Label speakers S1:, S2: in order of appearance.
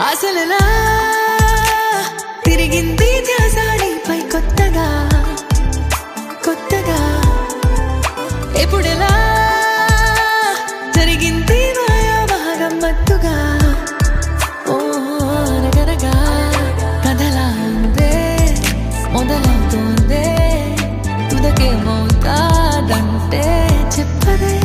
S1: అసలులా తిరిగింది ధ్యాసానిపై కొత్తగా కొత్తగా ఎప్పుడెలా జరిగింది మాయా మహగమ్మత్తుగా ఓ అనగనగా కథలా ఉందే మొదలవుతోందే తుదకేమవుతాదంటే చెప్పదే